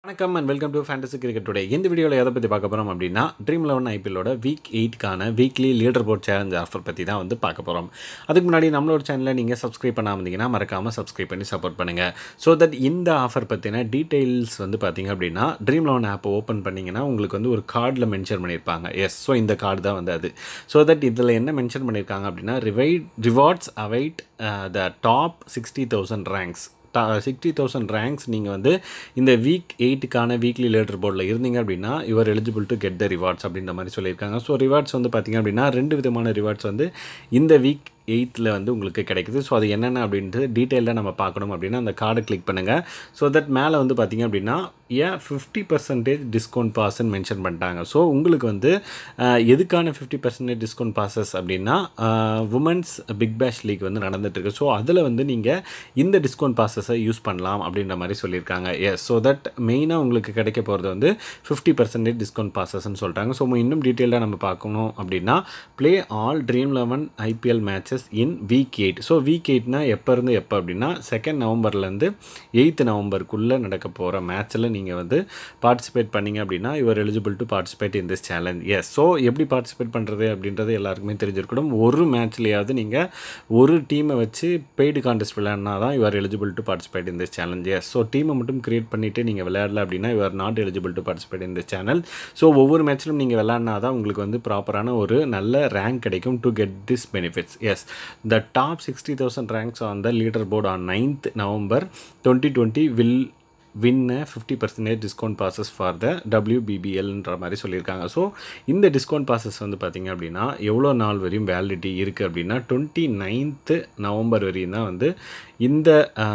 வணக்கம் and welcome to fantasy cricket today இந்த வீடியோவில் எதை பற்றி பார்க்க போகிறோம் அப்படின்னா ட்ரீம் லெவன் ஐபிஎல்லோட வீக் எயிட்கான weekly leader board challenge offer பற்றி தான் வந்து பார்க்க போகிறோம் அதுக்கு முன்னாடி நம்மளோட சேனலை நீங்கள் சப்ஸ்கிரைப் பண்ணாமல் இருந்தீங்கன்னா மறக்காமல் சப்ஸ்கிரைப் பண்ணி சப்போர்ட் பண்ணுங்கள் ஸோ தட் இந்த ஆஃபர் பற்றின டீட்டெயில்ஸ் வந்து பார்த்தீங்க அப்படின்னா ட்ரீம் லெவன் ஆப்பை ஓப்பன் பண்ணிங்கன்னா உங்களுக்கு வந்து ஒரு கார்டில் மென்ஷன் பண்ணியிருப்பாங்க எஸ் ஸோ இந்த கார்டு தான் வந்து அது ஸோ தட் இதில் என்ன மென்ஷன் பண்ணியிருக்காங்க அப்படின்னா ரிவைட் rewards await the top sixty thousand ranks sixty thousand ranks நீங்கள் வந்து இந்த வீக் எயிட்டுக்கான வீக்லி லேட்டர் போர்டில் இருந்தீங்க அப்படின்னா your eligible to get the rewards அப்படின்ற மாதிரி சொல்லியிருக்காங்க ஸோ ரிவார்ட்ஸ் வந்து பார்த்திங்க அப்படின்னா ரெண்டு விதமான ரிவார்ட்ஸ் வந்து இந்த வீக் எயித்தில் வந்து உங்களுக்கு கிடைக்குது ஸோ அது என்னென்ன அப்படின்ட்டு டீட்டெயிலாக நம்ம பார்க்கணும் அப்படின்னா அந்த கார்டை கிளிக் பண்ணுங்கள் ஸோ தட் மேலே வந்து பார்த்திங்க அப்படின்னா ஏன் ஃபிஃப்டி பர்சன்டேஜ் டிஸ்கவுண்ட் பாஸ்ன்னு மென்ஷன் பண்ணிட்டாங்க ஸோ உங்களுக்கு வந்து அஹ், எதுக்கான ஃபிஃப்டி பர்சன்டேஜ் டிஸ்கவுண்ட் பாசஸ் அப்படின்னா உமன்ஸ் பிக் பேஷ் லீக் வந்து நடந்துட்டுருக்கு ஸோ அதில் வந்து நீங்கள் இந்த டிஸ்கவுண்ட் பாசஸை யூஸ் பண்ணலாம் அப்படின்ற மாதிரி சொல்லியிருக்காங்க எஸ் ஸோ தட் மெயினாக உங்களுக்கு கிடைக்க போகிறது வந்து ஃபிஃப்டி பர்சன்டேஜ் டிஸ்கவுண்ட் பாசஸ்ன்னு சொல்கிறாங்க ஸோ இன்னும் டீட்டெயிலாக நம்ம பார்க்கணும் அப்படின்னா play all dream eleven IPL matches in week eight so week எயிட்னா எப்போ இருந்து எப்போ அப்படின்னா செகண்ட் நவம்பர்லேருந்து எயித்து நவம்பருக்குள்ளே நடக்க போகிற மேட்ச்சில் நீங்கள் வந்து பார்ட்டிசிபேட் பண்ணீங்க அப்படின்னா your eligible to participate in this challenge yes so எப்படி பார்ட்டிசிபேட் பண்ணுறது அப்படின்றது எல்லாருக்குமே தெரிஞ்சிருக்கணும் ஒரு மேட்ச்லேயாவது நீங்கள் ஒரு டீமை வச்சு பெய்டு கான்டெஸ்ட் விளையாடினா தான் your eligible to participate in this challenge yes so டீமை மட்டும் கிரியேட் பண்ணிவிட்டு நீங்கள் விளையாடல அப்படின்னா your not eligible to participate in this channel so ஒவ்வொரு மேட்ச்சிலும் நீங்கள் விளையாடினா தான் உங்களுக்கு வந்து ப்ராப்பரான ஒரு நல்ல ரேங்க் கிடைக்கும் to get this benefits yes the top sixty thousand ranks on the leader board on ninth November twenty twenty will win fifty percentage discount passes for the டபிள்யூபிபிஎல்ன்ற மாதிரி சொல்லியிருக்காங்க ஸோ இந்த டிஸ்கவுண்ட் பாசஸ் வந்து பார்த்திங்க அப்படின்னா எவ்வளோ நாள் வரையும் வேலிடிட்டி இருக்குது அப்படின்னா டுவெண்ட்டி நைன்த்து நவம்பர் வரையும் தான் வந்து இந்த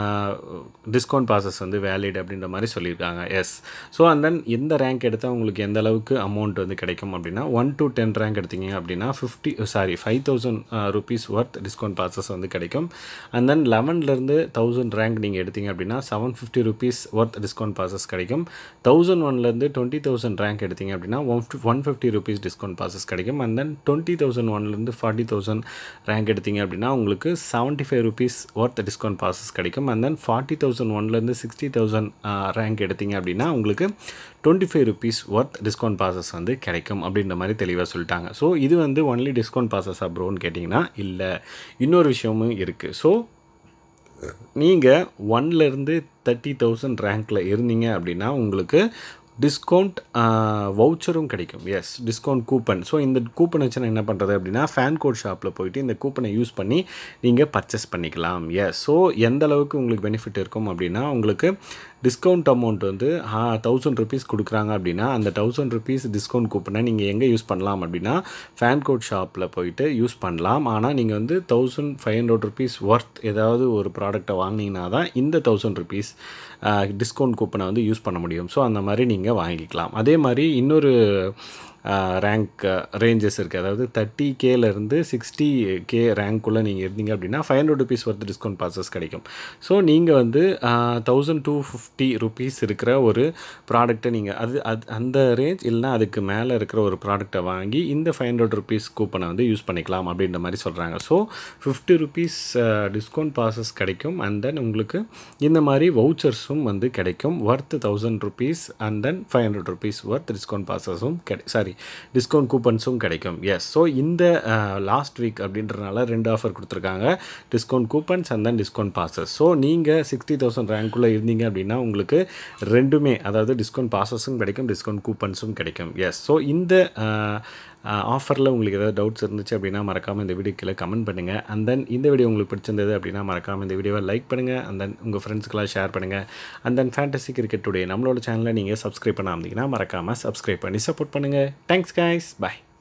டிஸ்கவுண்ட் பாசஸ் வந்து வேலிட் அப்படின்ற மாதிரி சொல்லியிருக்காங்க எஸ் ஸோ அண்ட் தென் எந்த ரேங்க் எடுத்தால் உங்களுக்கு எந்த அளவுக்கு அமௌண்ட் வந்து கிடைக்கும் அப்படின்னா ஒன் டு டென் ரேங்க் எடுத்தீங்க அப்படின்னா fifty sorry five thousand rupees worth discount passes வந்து கிடைக்கும் அண்ட் தென் லெவன்லேருந்து தௌசண்ட் ரேங்க் நீங்கள் எடுத்தீங்க அப்படின்னா seven fifty rupees worth discount passes கிடைக்கும் தௌசண்ட் ஒன்லேருந்து டுவெண்ட்டி தௌசண்ட் ரேங்க் எடுத்தீங்க அப்படின்னா one one fifty rupees discount passes கிடைக்கும் அண்ட் தென் டுவெண்ட்டி தௌசண்ட் ஒன்லேருந்து ஃபார்ட்டி தௌசண்ட் ரேங்க் எடுத்தீங்க அப்படின்னா உங்களுக்கு seventy five rupees worth discount passes கிடைக்கும் அண்ட் தென் ஃபார்ட்டி தௌசண்ட் ஒன்லேருந்து சிக்ஸ்டி தௌசண்ட் ரேங்க் எடுத்தீங்க அப்படின்னா உங்களுக்கு twenty five rupees worth discount passes வந்து கிடைக்கும் அப்படின்ற மாதிரி தெளிவாக சொல்லிட்டாங்க ஸோ இது வந்து ஒன்லி டிஸ்கவுண்ட் பாசஸ் ப்ரோன்னு கேட்டிங்கன்னா இல்லை இன்னொரு விஷயமும் இருக்குது ஸோ நீங்கள் ஒன்லேருந்து தேர்ட்டி தௌசண்ட் ரேங்க்கில் இருந்தீங்க அப்படின்னா உங்களுக்கு டிஸ்கவுண்ட் வவுச்சரும் கிடைக்கும் எஸ் டிஸ்கவுண்ட் கூப்பன் ஸோ இந்த கூப்பன் வச்சு நான் என்ன பண்ணுறது அப்படின்னா ஃபேன் கோட் ஷாப்பில் போயிட்டு இந்த கூப்பனை யூஸ் பண்ணி நீங்கள் பர்ச்சேஸ் பண்ணிக்கலாம் எஸ் ஸோ எந்த அளவுக்கு உங்களுக்கு பெனிஃபிட் இருக்கும் அப்படின்னா உங்களுக்கு டிஸ்கவுண்ட் அமௌண்ட் வந்து தௌசண்ட் ருபீஸ் கொடுக்குறாங்க அப்படின்னா அந்த தௌசண்ட் ருபீஸ் டிஸ்கவுண்ட் கூப்பனை நீங்கள் எங்கே யூஸ் பண்ணலாம் அப்படின்னா ஃபேன் கோட் ஷாப்பில் போயிட்டு யூஸ் பண்ணலாம் ஆனால் நீங்கள் வந்து thousand five hundred rupees worth ஏதாவது ஒரு ப்ராடக்ட்டை வாங்கினீங்கன்னா தான் இந்த தௌசண்ட் ருபீஸ் டிஸ்கவுண்ட் கூப்பனை வந்து யூஸ் பண்ண முடியும் ஸோ அந்த மாதிரி நீங்கள் வாங்கிக்கலாம் அதே மாதிரி இன்னொரு ரேங்க் ரேஞ்சஸ் இருக்குது அதாவது தேர்ட்டி கேலேருந்து சிக்ஸ்டி கே ரேங்க்குள்ளே நீங்கள் இருந்தீங்க அப்படின்னா five hundred rupees worth discount passes கிடைக்கும் ஸோ நீங்கள் வந்து தௌசண்ட் டூ ஃபிஃப்டி ருபீஸ் இருக்கிற ஒரு ப்ராடக்ட்டை நீங்கள் அது அது அந்த ரேஞ்ச் இல்லைனா அதுக்கு மேலே இருக்கிற ஒரு ப்ராடக்ட்டை வாங்கி இந்த ஃபைவ் ஹண்ட்ரட் ருபீஸ் கூப்பனை வந்து யூஸ் பண்ணிக்கலாம் அப்படின்ற மாதிரி சொல்கிறாங்க so fifty rupees discount passes கிடைக்கும் அண்ட் தென் உங்களுக்கு இந்த மாதிரி வவுச்சர்ஸும் வந்து கிடைக்கும் worth thousand rupees and then five hundred rupees worth discount பாசஸும் கிடை சாரி டிஸ்கவுண்ட் கூப்பன்ஸும் கிடைக்கும் எஸ் ஸோ இந்த லாஸ்ட் வீக் அப்படின்றனால ரெண்டு ஆஃபர் கொடுத்துருக்காங்க discount coupons and then discount passes so நீங்கள் சிக்ஸ்டி தௌசண்ட் ரேங்க்குள்ளே இருந்தீங்க அப்படின்னா உங்களுக்கு ரெண்டுமே அதாவது டிஸ்கவுண்ட் பாசஸும் கிடைக்கும் டிஸ்கவுண்ட் கூப்பன்ஸும் கிடைக்கும் எஸ் ஸோ இந்த ஆஃபரில் உங்களுக்கு ஏதாவது டவுட்ஸ் இருந்துச்சு அப்படின்னா மறக்காமல் இந்த வீடியோ கீழே கமெண்ட் பண்ணுங்கள் அண்ட் தென் இந்த வீடியோ உங்களுக்கு பிடிச்சிருந்தது அப்படின்னா மறக்காமல் இந்த வீடியோவை லைக் பண்ணுங்கள் அண்ட் தென் உங்கள் ஃப்ரெண்ட்ஸ்க்கெலாம் ஷேர் பண்ணுங்கள் and then fantasy cricket today நம்மளோட சேனலை நீங்கள் சப்ஸ்கிரைப் பண்ணாமதிங்கன்னா மறக்காமல் சப்ஸ்கிரைப் பண்ணி சப்போர்ட் பண்ணுங்கள் தேங்க்ஸ் கைஸ் பாய்